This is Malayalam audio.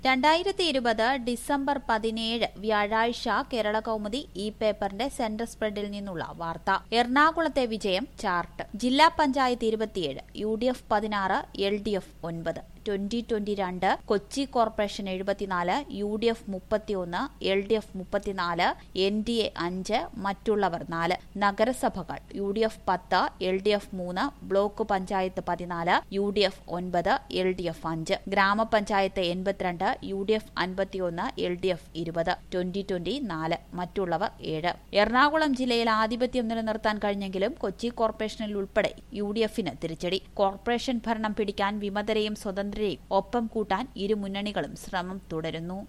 രണ്ടായിരത്തി ഇരുപത് ഡിസംബർ പതിനേഴ് വ്യാഴാഴ്ച കേരള കൗമുദി ഈ പേപ്പറിന്റെ സെന്റർ സ്പ്രെഡിൽ നിന്നുള്ള വാർത്ത എറണാകുളത്തെ വിജയം ചാർട്ട് ജില്ലാ പഞ്ചായത്ത് ഇരുപത്തിയേഴ് യു ഡി എഫ് പതിനാറ് എൽ ഡി എഫ് ഒൻപത് ട്വന്റി ട്വന്റി രണ്ട് കൊച്ചി കോർപ്പറേഷൻ എഴുപത്തിനാല് യു ഡി എഫ് മുപ്പത്തിയൊന്ന് എൽ ഡി എഫ് മുപ്പത്തിനാല് എൻ ഡി എ അഞ്ച് മറ്റുള്ളവർ നാല് നഗരസഭകൾ യു ഡി എഫ് പത്ത് എൽ ഡി എഫ് മൂന്ന് ബ്ലോക്ക് പഞ്ചായത്ത് പതിനാല് യു ഡി എഫ് ഒൻപത് എൽ ഡി എഫ് അഞ്ച് ഗ്രാമപഞ്ചായത്ത് എൺപത്തിരണ്ട് യു ഡി എഫ് അൻപത്തിയൊന്ന് എൽ ഡി എഫ് ഇരുപത് ട്വന്റി ട്വന്റി നാല് മറ്റുള്ളവർ ഏഴ് എറണാകുളം ജില്ലയിൽ ആധിപത്യം നിലനിർത്താൻ കഴിഞ്ഞെങ്കിലും കൊച്ചി കോർപ്പറേഷനിൽ ഉൾപ്പെടെ യു ഡി എഫിന് തിരിച്ചടി കോർപ്പറേഷൻ ഭരണം പിടിക്കാൻ വിമതരെയും സ്വതന്ത്രരെയും ഒപ്പം കൂട്ടാൻ ഇരു മുന്നണികളും ശ്രമം തുടരുന്നു